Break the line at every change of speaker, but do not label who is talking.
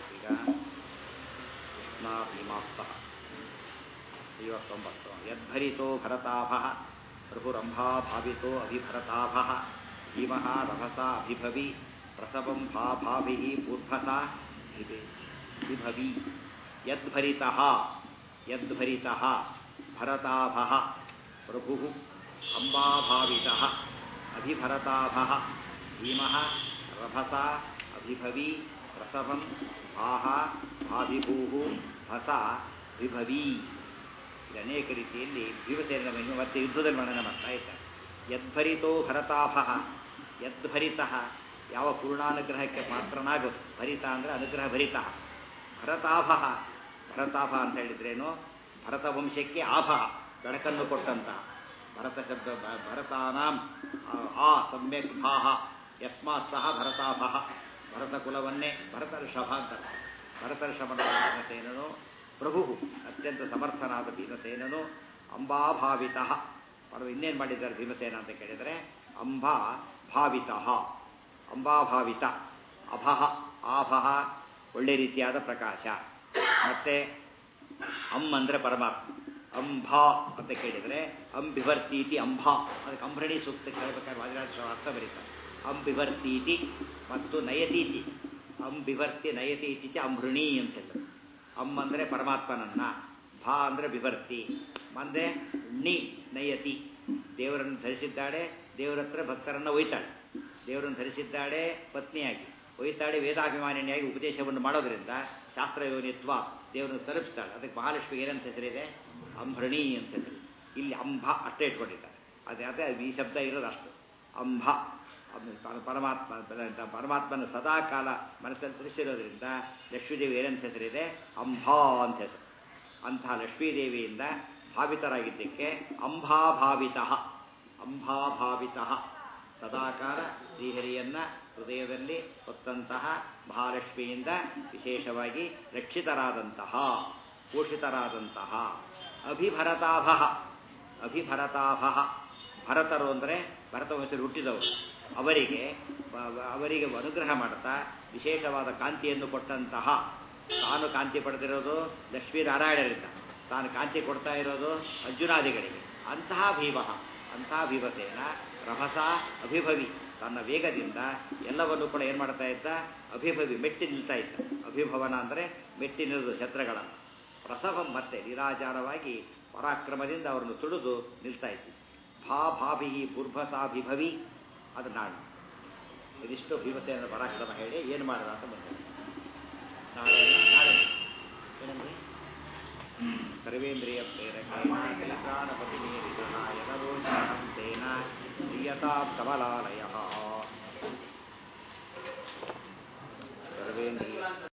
ಈಗ ಕೃಷ್ಣ ಭೀಮಾಪ್ತಃ ಐವತ್ತೊಂಬತ್ತು ಯದ್ಭರಿತೋ ಭರತಾಭ ಪ್ರಭುರಂಭಾ ಭಾವಿತೋ ಅಭಿಭರತಾಭ ಭೀಮಃ ರಭಸ ಅಭಿಭವಿ ಪ್ರಸವಂ ಭಾ ಭಾಭಿ ಪೂರ್ಭಸ ವಿಭವಿ ಯದ್ಭರಿತಃ ಯದ್ಭರಿತಃ ಭರತಾಭ ಪ್ರಭು ಅಂಬಾಭಾವಿತಃ ಅಭಿಭರತಾಭ ಭೀಮಃ ರಭಸ ಅಭಿಭವಿ ಪ್ರಸವಂ ಭಾಹ ಭಾವಿಭೂ ಭಸ ವಿಭವಿ ಇದು ಅನೇಕ ರೀತಿಯಲ್ಲಿ ಭೀಮಸೇನ ಮಹಿಮೆ ಮತ್ತೆ ಯುದ್ಧದಲ್ಲಿ ವರ್ಣನೆ ಮಾಡ್ತಾ ಇದ್ದಾರೆ ಯದ್ಭರಿತೋ ಭರತಾಭ ಯದ್ಭರಿತಃ ಯಾವ ಪೂರ್ಣಾನುಗ್ರಹಕ್ಕೆ ಪಾತ್ರನಾಗೋದು ಭರಿತ ಅಂದರೆ ಅನುಗ್ರಹ ಭರಿತ ಭರತಾಭ ಭರತಾಭ ಅಂತ ಹೇಳಿದ್ರೇನು ಭರತ ವಂಶಕ್ಕೆ ಆಭ ಬೆಳಕನ್ನು ಕೊಟ್ಟಂತಹ ಭರತ ಶಬ್ದ ಭರತಾನಾಂ ಆ ಸಮ್ಯಕ್ ಭಾಹ ಯಸ್ಮಾತ್ ಸಹ ಭರತಾಭ ಭರತ ಕುಲವನ್ನೇ ಭರತ ಋಷಭ ಅಂತಾರೆ ಭರತ ಋಷಭನಾದ ಭೀಮಸೇನನು ಪ್ರಭು ಅತ್ಯಂತ ಸಮರ್ಥನಾದ ಭೀಮಸೇನನು ಅಂಬಾಭಾವಿತ ಅವರು ಇನ್ನೇನು ಮಾಡಿದ್ದಾರೆ ಭೀಮಸೇನ ಅಂತ ಕೇಳಿದರೆ ಅಂಬಾ ಭಾವಿತ ಅಂಬಾಭಾವಿತ ಅಭಹ ಆಭಹ ಒಳ್ಳೆ ರೀತಿಯಾದ ಪ್ರಕಾಶ ಮತ್ತೆ ಅಂ ಅಂದರೆ ಪರಮಾತ್ಮ ಅಂಬಾ ಅಂತ ಕೇಳಿದರೆ ಅಂಬಿವರ್ತೀತಿ ಅಂಬಾ ಅದಕ್ಕೆ ಅಂಬ್ರಣಿ ಸೂಕ್ತ ಕೇಳಬೇಕಾದ್ರೆ ವಾದಿರಾಜ ಅರ್ಥ ಬರೀತಾರೆ ಅಂಬಿವರ್ತೀತಿ ಮತ್ತು ನಯತೀತಿ ಅಂಬಿವರ್ತಿ ನಯತೀತಿ ಚ ಅಂಬೃಣಿ ಅಂತ ಹೆಸರು ಅಮ್ ಅಂದರೆ ಪರಮಾತ್ಮನನ್ನ ಭಾ ಅಂದರೆ ಬಿಭರ್ತಿ ಮಂದೆ ಣಿ ನಯತಿ ದೇವರನ್ನು ಧರಿಸಿದ್ದಾಳೆ ದೇವರ ಹತ್ರ ಭಕ್ತರನ್ನು ಒಯ್ತಾಳೆ ದೇವರನ್ನು ಧರಿಸಿದ್ದಾಳೆ ಪತ್ನಿಯಾಗಿ ಒಯ್ತಾಳೆ ವೇದಾಭಿಮಾನಿನಿಯಾಗಿ ಉಪದೇಶವನ್ನು ಮಾಡೋದ್ರಿಂದ ಶಾಸ್ತ್ರಯೋನಿತ್ವ ದೇವರನ್ನು ತಲುಪಿಸ್ತಾಳೆ ಅದಕ್ಕೆ ಮಹಾಲಕ್ಷ್ಮಿಗೆ ಏನಂತ ಹೆಸರಿದೆ ಅಂಭರಣಿ ಅಂತ ಹೆಸರು ಇಲ್ಲಿ ಅಂಬ ಅಷ್ಟೇ ಇಟ್ಕೊಂಡಿದ್ದಾರೆ ಅದೇ ಅದೇ ಈ ಶಬ್ದ ಇರೋದು ಅಷ್ಟು ಅಂಬ ಪರಮಾತ್ಮ ಪರಮಾತ್ಮನ ಸದಾ ಕಾಲ ಮನಸ್ಸಲ್ಲಿ ತಿಳಿಸಿರೋದ್ರಿಂದ ಲಕ್ಷ್ಮೀದೇವಿ ಏನಂತ ಹೆಸರಿದೆ ಅಂಬಾ ಅಂತ ಹೆಸರು ಅಂತಹ ಲಕ್ಷ್ಮೀದೇವಿಯಿಂದ ಭಾವಿತರಾಗಿದ್ದಕ್ಕೆ ಅಂಬಾಭಾವಿತ ಅಂಬಾಭಾವಿತ ಸದಾಕಾಲ ಶ್ರೀಹರಿಯನ್ನ ಹೃದಯದಲ್ಲಿ ಹೊತ್ತಂತಹ ಮಹಾಲಕ್ಷ್ಮಿಯಿಂದ ವಿಶೇಷವಾಗಿ ರಕ್ಷಿತರಾದಂತಹ ಪೋಷಿತರಾದಂತಹ ಅಭಿಭರತಾಭ ಅಭಿಭರತಾಭ ಭರತರು ಅಂದರೆ ಭರತ ವಂಶರು ಹುಟ್ಟಿದವರು ಅವರಿಗೆ ಅವರಿಗೆ ಅನುಗ್ರಹ ಮಾಡುತ್ತಾ ವಿಶೇಷವಾದ ಕಾಂತಿಯನ್ನು ಕೊಟ್ಟಂತಹ ತಾನು ಕಾಂತಿ ಪಡೆದಿರೋದು ಲಕ್ಷ್ಮೀನಾರಾಯಣರಿಂದ ತಾನು ಕಾಂತಿ ಕೊಡ್ತಾ ಇರೋದು ಅರ್ಜುನಾದಿಗಳಿಗೆ ಅಂತಹ ಭೀಮ ಅಂತಹ ಭೀಮಸೇನ ರಭಸ ಅಭಿಭವಿ ತನ್ನ ವೇಗದಿಂದ ಎಲ್ಲವನ್ನೂ ಕೂಡ ಏನು ಮಾಡ್ತಾ ಇದ್ದ ಅಭಿಭವಿ ಮೆಟ್ಟಿ ನಿಲ್ತಾ ಇದ್ದ ಅಭಿಭವನ ಅಂದರೆ ಮೆಟ್ಟಿ ನಿಲ್ಲದು ಶತ್ರುಗಳನ್ನು ಪ್ರಸವಂ ಮತ್ತೆ ನಿರಾಚಾರವಾಗಿ ಪರಾಕ್ರಮದಿಂದ ಅವರನ್ನು ತುಳಿದು ನಿಲ್ತಾ ಇದ್ದ ಭಾ ಭಾಭಿ ಪೂರ್ಭಸಾಭಿಭವಿ ಅದು ನಾಳೆ ಇದಿಷ್ಟು ಭೀಮಸೇನ ಪರಾಕ್ರಮ ಹೇಳಿ ಏನು ಮಾಡೋಣ ಅಂತ ಬಂದ ನಾಳೆ ನಾಳೆ ಏನಂದ್ರೆ ಸರ್ವೇಂದ್ರಿಯ ಪ್ರೇರಕೇಣಪತಿ ಯದರೋಷಾಂತೇನ ಪ್ರಿಯತಾ ಕಮಲಾಲಯ ಸರ್ವೇಂದ್ರಿಯ